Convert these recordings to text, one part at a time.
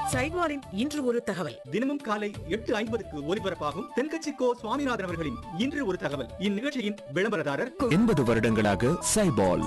சைவாரின் இன்று ஒரு தகவல் தினமும் காலை எட்டு ஐம்பதுக்கு ஒலிபரப்பாகும் தென்கட்சி கோ சுவாமிநாதன் அவர்களின் இன்று ஒரு தகவல் இந்நிகழ்ச்சியின் விளம்பரதாரர் எண்பது வருடங்களாக சைபால்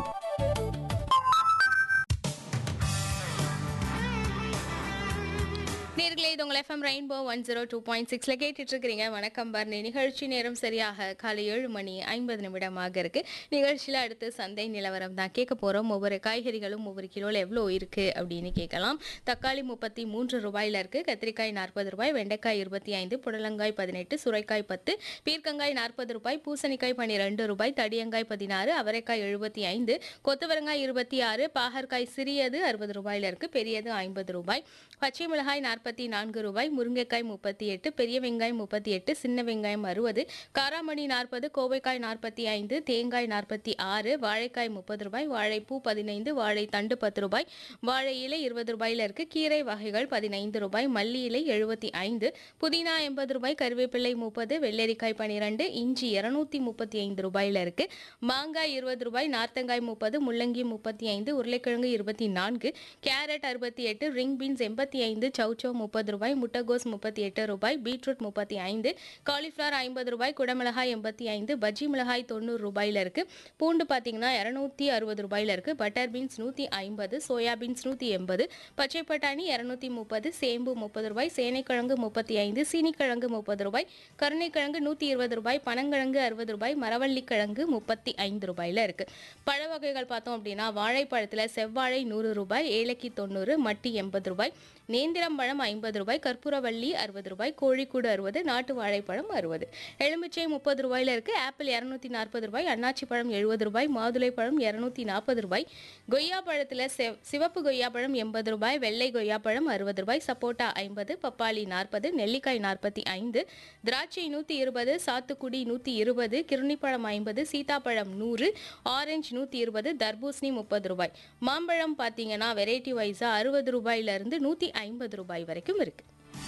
நேர்களே இது உங்கள் F M rainbow one zero two point சிக்ஸில் கேட்டுட்டு இருக்கிறீங்க வணக்கம் பர்னி நிகழ்ச்சி நேரம் சரியாக காலை ஏழு மணி ஐம்பது நிமிடமாக இருக்கு நிகழ்ச்சியில் அடுத்து சந்தை நிலவரம் தான் கேட்க போகிறோம் ஒவ்வொரு காய்கறிகளும் ஒவ்வொரு கிலோவில் எவ்வளோ இருக்கு அப்படின்னு கேட்கலாம் தக்காளி முப்பத்தி மூன்று ரூபாயில் இருக்கு கத்திரிக்காய் நாற்பது ரூபாய் வெண்டைக்காய் இருபத்தி ஐந்து புடலங்காய் பதினெட்டு சுரைக்காய் பத்து பீர்க்கங்காய் நாற்பது ரூபாய் பூசணிக்காய் பன்னிரெண்டு ரூபாய் தடியங்காய் பதினாறு அவரைக்காய் எழுபத்தி ஐந்து கொத்தவரங்காய் இருபத்தி ஆறு பாகற்காய் சிறியது அறுபது ரூபாயில இருக்கு பெரியது ஐம்பது ரூபாய் பச்சை மிளகாய் நாற்பத்தி நான்கு ரூபாய் முருங்கைக்காய் முப்பத்தி எட்டு பெரிய வெங்காயம் முப்பத்தி எட்டு சின்ன வெங்காயம் அறுபது காராமணி நாற்பது கோவைக்காய் நாற்பத்தி ஐந்து தேங்காய் நாற்பத்தி ஆறு வாழைக்காய் முப்பது ரூபாய் வாழைப்பூ பதினைந்து வாழை தண்டு பத்து ரூபாய் வாழை இலை இருபது ரூபாயில இருக்கு கீரை வகைகள் பதினைந்து ரூபாய் மல்லி இலை எழுபத்தி ஐந்து புதினா எண்பது ரூபாய் கருவேப்பிலை முப்பது வெள்ளரிக்காய் பன்னிரெண்டு இஞ்சி இருநூத்தி முப்பத்தி ஐந்து ரூபாயில இருக்கு மாங்காய் இருபது ரூபாய் நார்த்தங்காய் முப்பது முள்ளங்கி முப்பத்தி ஐந்து உருளைக்கிழங்கு இருபத்தி நான்கு கேரட் அறுபத்தி எட்டு ரிங் பீன்ஸ் எண்பத்தி ஐந்து சௌச்சோ முப்பது ரூபாய் முட்டைகோஸ் முப்பத்தி எட்டு ரூபாய் பீட்ரூட் முப்பத்தி ஐந்து காலிஃப்ளவர் ஐம்பது ரூபாய் குடமிளகாய் எண்பத்தி ஐந்து பஜ்ஜி மிளகாய் தொண்ணூறு ரூபாயில இருக்கு பூண்டு பார்த்தீங்கன்னா இரநூத்தி அறுபது ரூபாயில இருக்கு பட்டர் பீன்ஸ் நூற்றி ஐம்பது சோயா பீன்ஸ் நூற்றி எண்பது பச்சை பட்டாணி இரநூத்தி முப்பது சேம்பு முப்பது ரூபாய் சேனைக்கிழங்கு முப்பத்தி ஐந்து சீனிக்கிழங்கு முப்பது ரூபாய் கருணைக்கிழங்கு நூற்றி இருபது ரூபாய் பனங்கிழங்கு அறுபது ரூபாய் மரவள்ளி கிழங்கு முப்பத்தி ஐந்து ரூபாயில இருக்கு பழ வகைகள் பார்த்தோம் அப்படின்னா வாழைப்பழத்தில் செவ்வாழை நூறு ரூபாய் ஏலக்கி தொண்ணூறு மட்டி எண்பது ரூபாய் நேந்திரம் பழம் ஐம்பது ரூபாய் கற்பூரவள்ளி அறுபது ரூபாய் கோழிக்கூடு அறுபது நாட்டு வாழைப்பழம் அறுபது எலுமிச்சை முப்பது ரூபாயில இருக்கு ஆப்பிள் இரநூத்தி நாற்பது ரூபாய் அன்னாச்சி பழம் எழுபது ரூபாய் மாதுளை பழம் இரநூத்தி நாற்பது ரூபாய் கொய்யா பழத்தில் செவ் சிவப்பு கொய்யா பழம் எண்பது ரூபாய் வெள்ளை கொய்யா பழம் அறுபது ரூபாய் சப்போட்டா ஐம்பது பப்பாளி நாற்பது நெல்லிக்காய் நாற்பத்தி ஐந்து திராட்சை நூற்றி இருபது சாத்துக்குடி நூற்றி இருபது கிருணிப்பழம் ஐம்பது சீதாப்பழம் நூறு ஆரஞ்சு நூற்றி இருபது தர்பூசணி முப்பது ரூபாய் மாம்பழம் பார்த்தீங்கன்னா வெரைட்டி வைஸாக அறுபது ரூபாயிலிருந்து நூற்றி ஐம்பது ரூபாய் வரைக்கும் இருக்கு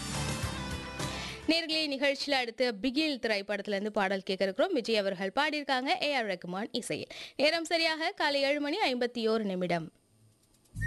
நேர்களே நிகழ்ச்சியில் அடுத்து பிகில் திரைப்படத்திலிருந்து பாடல் கேட்க இருக்கிறோம் விஜய் அவர்கள் பாடியிருக்காங்க ஏ ஆர் ரகுமான் இசையில் நேரம் சரியாக காலை ஏழு மணி ஐம்பத்தி ஓரு நிமிடம்